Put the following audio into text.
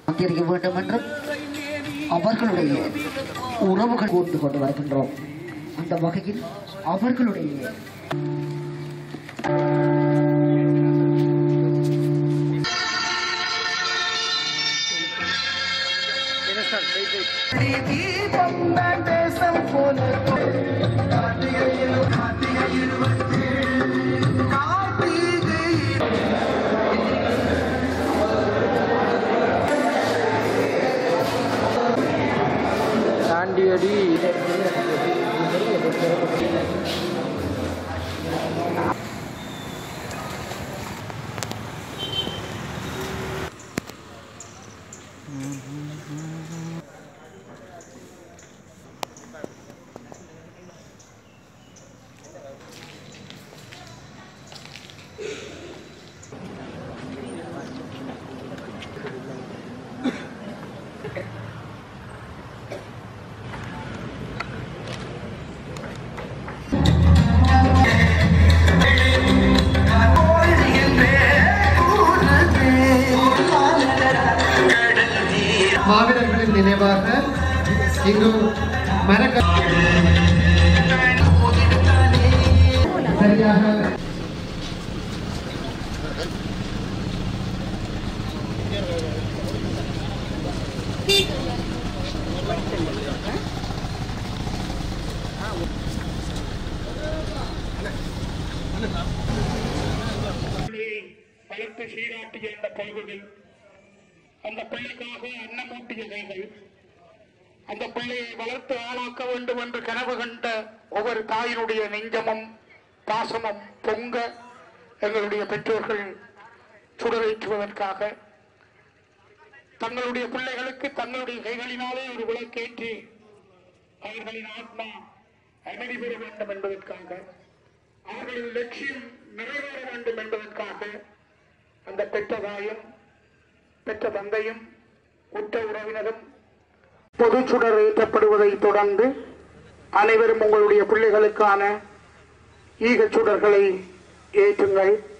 அங்கீகரிக்க வேண்டும் என்றும் அவர்களுடைய உறவுகள் கூர்ந்து கொண்டு வருகின்றோம் அந்த வகையில் அவர்களுடைய தாண்டியடி மாவீரர்களின் நினைவாக இங்கு மரக்க சரியாக பள்ளியை வளர்த்து சீராட்டிய இந்த பொழுதில் அந்த பிள்ளைக்காக அன்னமூட்டிய கைகள் அந்த பிள்ளையை வளர்த்து ஆளாக்க வேண்டும் என்று கனவு கண்ட ஒவ்வொரு தாயினுடைய நெஞ்சமும் பாசமும் பொங்க எங்களுடைய பெற்றோர்கள் சுடரேற்றுவதற்காக தங்களுடைய பிள்ளைகளுக்கு தங்களுடைய கைகளினாலே ஒரு விளக்கேற்றி அவர்களின் ஆத்மா அமைதி பெற வேண்டும் என்பதற்காக அவர்களின் லட்சியம் நிறைவேற வேண்டும் என்பதற்காக அந்த பெற்ற தாயும் பெற்ற தந்தையும் உற்ற உறவினரும் பொது சுடர் ஏற்றப்படுவதை தொடர்ந்து அனைவரும் உங்களுடைய பிள்ளைகளுக்கான ஈகச் சுடர்களை ஏற்றுங்கள்